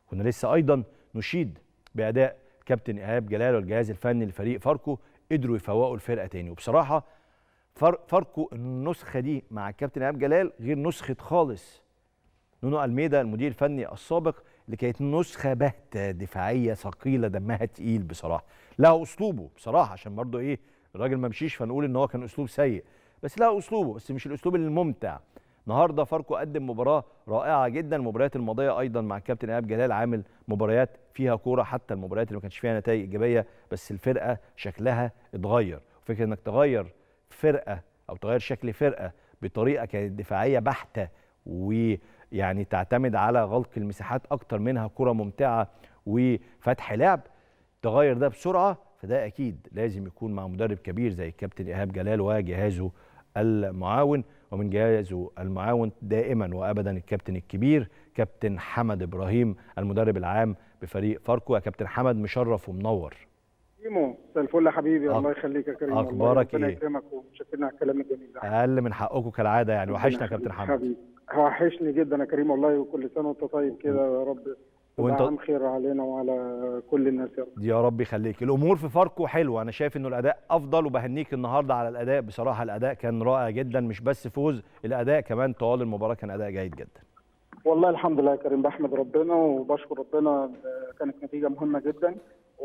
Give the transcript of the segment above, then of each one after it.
كنا لسه ايضا نشيد باداء كابتن ايهاب جلال والجهاز الفني لفريق فاركو قدروا يفوقوا الفرقه تاني وبصراحه فاركو النسخه دي مع الكابتن ايهاب جلال غير نسخه خالص نونو الميدا المدير الفني السابق اللي كانت نسخه باهته دفاعيه ثقيله دمها تقيل بصراحه له اسلوبه بصراحه عشان برضه ايه الراجل ما مشيش فنقول ان هو كان اسلوب سيء بس له اسلوبه بس مش الاسلوب الممتع النهارده فاركو قدم مباراه رائعه جدا المباريات الماضيه ايضا مع الكابتن ايهاب جلال عامل مباريات فيها كوره حتى المباريات اللي ما كانش فيها نتائج ايجابيه بس الفرقه شكلها اتغير فكره انك تغير فرقه او تغير شكل فرقه بطريقه كانت دفاعيه بحته ويعني تعتمد على غلق المساحات اكتر منها كره ممتعه وفتح لعب تغير ده بسرعه فده اكيد لازم يكون مع مدرب كبير زي الكابتن ايهاب جلال وجهازه المعاون ومن جهازه المعاون دائما وابدا الكابتن الكبير كابتن حمد ابراهيم المدرب العام بفريق فاركو يا كابتن حمد مشرف ومنور كريمو مساء الفل يا حبيبي الله يخليك يا كريم اخبارك ايه؟ ايه؟ يكرمك ومتشكرين على الكلام الجميل ده اقل من حقكم كالعاده يعني وحشنا يا كابتن حمد حبيبي وحشني جدا يا كريم والله وكل سنه وانت طيب كده يا رب وانت عام خير علينا وعلى كل الناس يا رب يا رب يخليك الامور في فاركو حلوه انا شايف انه الاداء افضل وبهنيك النهارده على الاداء بصراحه الاداء كان رائع جدا مش بس فوز الاداء كمان طوال المباراه كان اداء جيد جدا والله الحمد لله يا كريم بحمد ربنا وبشكر ربنا كانت نتيجه مهمه جدا و...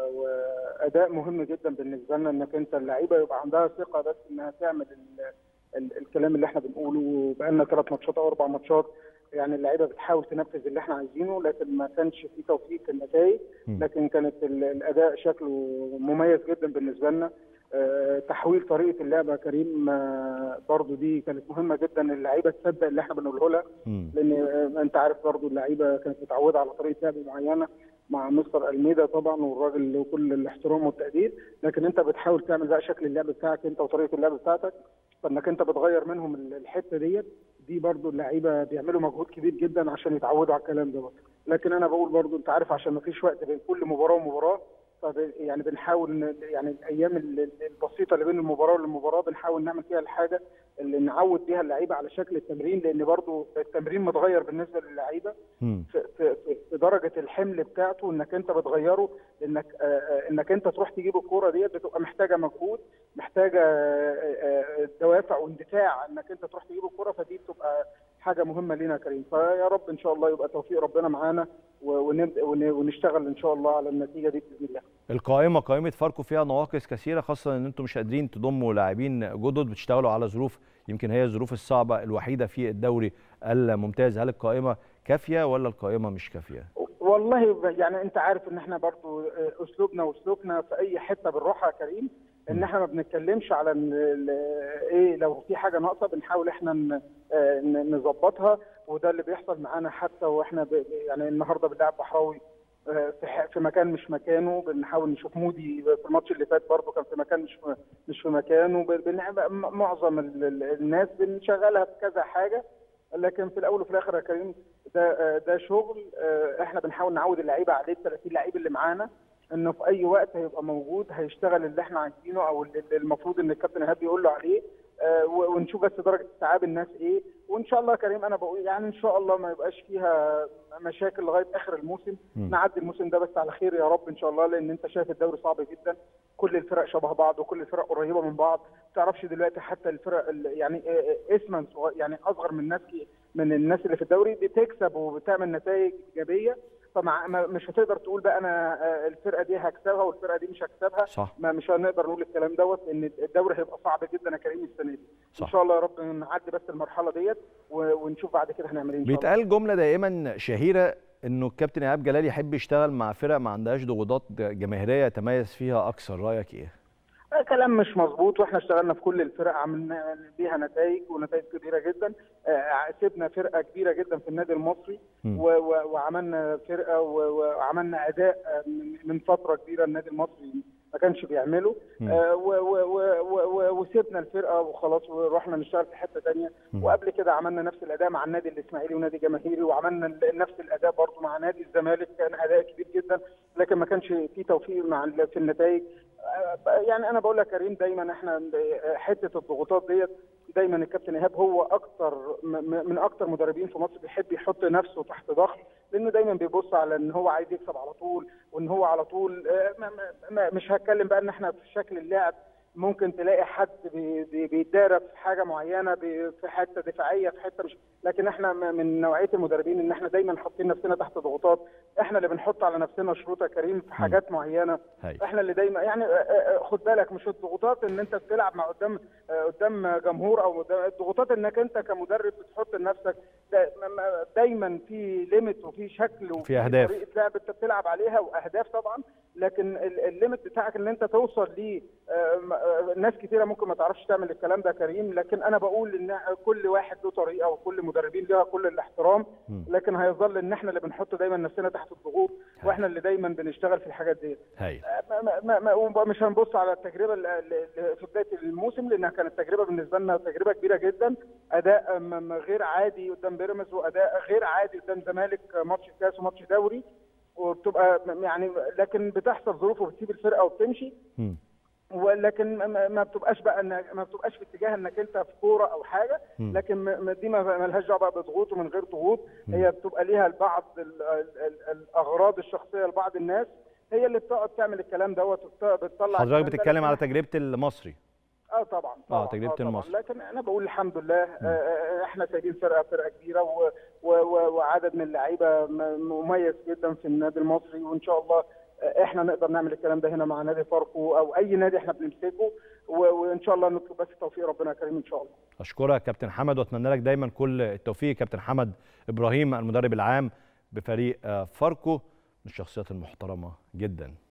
واداء مهم جدا بالنسبه لنا انك انت اللعيبه يبقى عندها ثقه بس انها تعمل ال... ال... الكلام اللي احنا بنقوله بقالنا ثلاث ماتشات او اربع ماتشات يعني اللعيبه بتحاول تنفذ اللي احنا عايزينه لكن ما كانش في توفيق في النتائج لكن كانت الاداء شكله مميز جدا بالنسبه لنا أه تحويل طريقه اللعب يا كريم أه برضو دي كانت مهمه جدا اللعيبه تصدق اللي احنا بنقوله لها لان أه انت عارف برضو اللعيبه كانت متعوده على طريقه لعب معينه مع مستر الميدا طبعا والراجل له كل الاحترام والتقدير لكن انت بتحاول تعمل بقى شكل اللعب بتاعك انت وطريقه اللعب بتاعتك فانك انت بتغير منهم الحته ديت دي برضو اللعيبه بيعملوا مجهود كبير جدا عشان يتعودوا على الكلام ده لكن انا بقول برضو انت عارف عشان ما فيش وقت بين كل مباراه ومباراه يعني بنحاول يعني الايام البسيطه اللي بين المباراه والمباراه بنحاول نعمل فيها الحاجه اللي نعود بيها اللعيبه على شكل التمرين لان برضو التمرين متغير بالنسبه للعيبه في, في, في درجه الحمل بتاعته انك انت بتغيره انك انك انت تروح تجيب الكوره ديت بتبقى محتاجه مجهود محتاجه دوافع واندفاع انك انت تروح تجيب الكوره فدي بتبقى حاجه مهمه لينا يا كريم فيا رب ان شاء الله يبقى توفيق ربنا معانا ونبدا ونشتغل ان شاء الله على النتيجه دي باذن الله القائمه قائمه فاركو فيها نواقص كثيره خاصه ان انتم مش قادرين تضموا لاعبين جدد بتشتغلوا على ظروف يمكن هي الظروف الصعبه الوحيده في الدوري الممتاز هل القائمه كافيه ولا القائمه مش كافيه والله يعني انت عارف ان احنا برضو اسلوبنا واسلوبنا في اي حته بنروحها يا كريم ان احنا ما بنتكلمش على ايه لو في حاجه ناقصه بنحاول احنا نظبطها وده اللي بيحصل معانا حتى واحنا يعني النهارده بنلعب بحراوي في مكان مش مكانه بنحاول نشوف مودي في الماتش اللي فات برضه كان في مكان مش مش في مكانه معظم الناس بنشغلها في كذا حاجه لكن في الاول وفي الاخر يا كريم ده ده شغل احنا بنحاول نعود اللعيبه عليه ال 30 لعيب اللي معانا انه في اي وقت هيبقى موجود هيشتغل اللي احنا عايزينه او اللي المفروض ان الكابتن ايهاب يقول له عليه آه ونشوف بس درجه استيعاب الناس ايه وان شاء الله يا كريم انا بقول يعني ان شاء الله ما يبقاش فيها مشاكل لغايه اخر الموسم م. نعدي الموسم ده بس على خير يا رب ان شاء الله لان انت شايف الدوري صعب جدا كل الفرق شبه بعض وكل الفرق قريبه من بعض ما تعرفش دلوقتي حتى الفرق يعني اسما يعني اصغر من الناس من الناس اللي في الدوري بتكسب وبتعمل نتائج ايجابيه فمع مش هتقدر تقول بقى انا الفرقه دي هكسبها والفرقه دي مش هكسبها صح. ما مش هنقدر نقول الكلام دوت لان الدوري هيبقى صعب جدا يا كريم السنه دي صح. ان شاء الله يا رب نعدي بس المرحله ديت ونشوف بعد كده هنعمل ايه بيتقال جمله دائما شهيره انه الكابتن ايهاب جلال يحب يشتغل مع فرق ما عندهاش ضغوطات جماهيريه يتميز فيها اكثر رايك ايه كلام مش مظبوط واحنا اشتغلنا في كل الفرق عملنا بيها نتائج ونتائج كبيره جدا سيبنا فرقه كبيره جدا في النادي المصري وعملنا فرقه وعملنا اداء من فتره كبيره النادي المصري ما كانش بيعمله وسيبنا الفرقه وخلاص ورحنا نشتغل في حته ثانيه وقبل كده عملنا نفس الاداء مع النادي الاسماعيلي ونادي جماهيري وعملنا نفس الاداء برضه مع نادي الزمالك كان اداء كبير جدا لكن ما كانش في توفيق مع في النتائج يعني انا بقول لك كريم دايما احنا حته الضغوطات ديت دايما الكابتن ايهاب هو اكتر من اكتر مدربين في مصر بيحب يحط نفسه تحت ضغط لانه دايما بيبص على ان هو عايز يكسب على طول وان هو على طول مش هتكلم بقى ان احنا في شكل اللعب ممكن تلاقي حد بيتدارى في حاجه معينه في حته دفاعيه في حته مش لكن احنا من نوعيه المدربين ان احنا دايما حاطين نفسنا تحت ضغوطات احنا اللي بنحط على نفسنا شروط يا كريم في حاجات معينه هاي. احنا اللي دايما يعني خد بالك مش الضغوطات ان انت بتلعب مع قدام قدام جمهور او الضغوطات انك انت كمدرب بتحط لنفسك دايما في ليميت وفي شكل وفي اهداف طريقه لعب انت بتلعب عليها واهداف طبعا لكن الليميت بتاعك ان انت توصل ل ناس كثيره ممكن ما تعرفش تعمل الكلام ده كريم لكن انا بقول ان كل واحد له طريقه وكل مدربين لها كل الاحترام لكن هيظل ان احنا اللي بنحط دايما نفسنا تحت الضغوط واحنا اللي دايما بنشتغل في الحاجات دي هاي مش هنبص على التجربه في بدايه الموسم لانها كانت تجربه بالنسبه لنا تجربه كبيره جدا اداء غير عادي قدام بيراميدز واداء غير عادي قدام زمالك ماتش كاس وماتش دوري وبتبقى يعني لكن بتحصل ظروف وبتسيب الفرقه وبتمشي م. ولكن ما بتبقاش بقى ما بتبقاش في اتجاه انك انت في كوره او حاجه م. لكن دي ما لهاش دعوه بضغوط ومن غير ضغوط هي بتبقى ليها بعض الاغراض الشخصيه لبعض الناس هي اللي بتقعد تعمل الكلام دوت بتطلع حضرتك بتتكلم على تجربه المصري اه طبعا طبعا اه تجربه طبعا. المصري لكن انا بقول الحمد لله آه احنا سايبين فرقه فرقه كبيره و و و وعدد من اللعيبه مميز جدا في النادي المصري وان شاء الله احنا نقدر نعمل الكلام ده هنا مع نادي فاركو او اي نادي احنا بنمسكه وان شاء الله نطلب بس توفيق ربنا كريم ان شاء الله. اشكرك كابتن حمد واتمنى لك دايما كل التوفيق كابتن حمد ابراهيم المدرب العام بفريق فاركو من الشخصيات المحترمه جدا.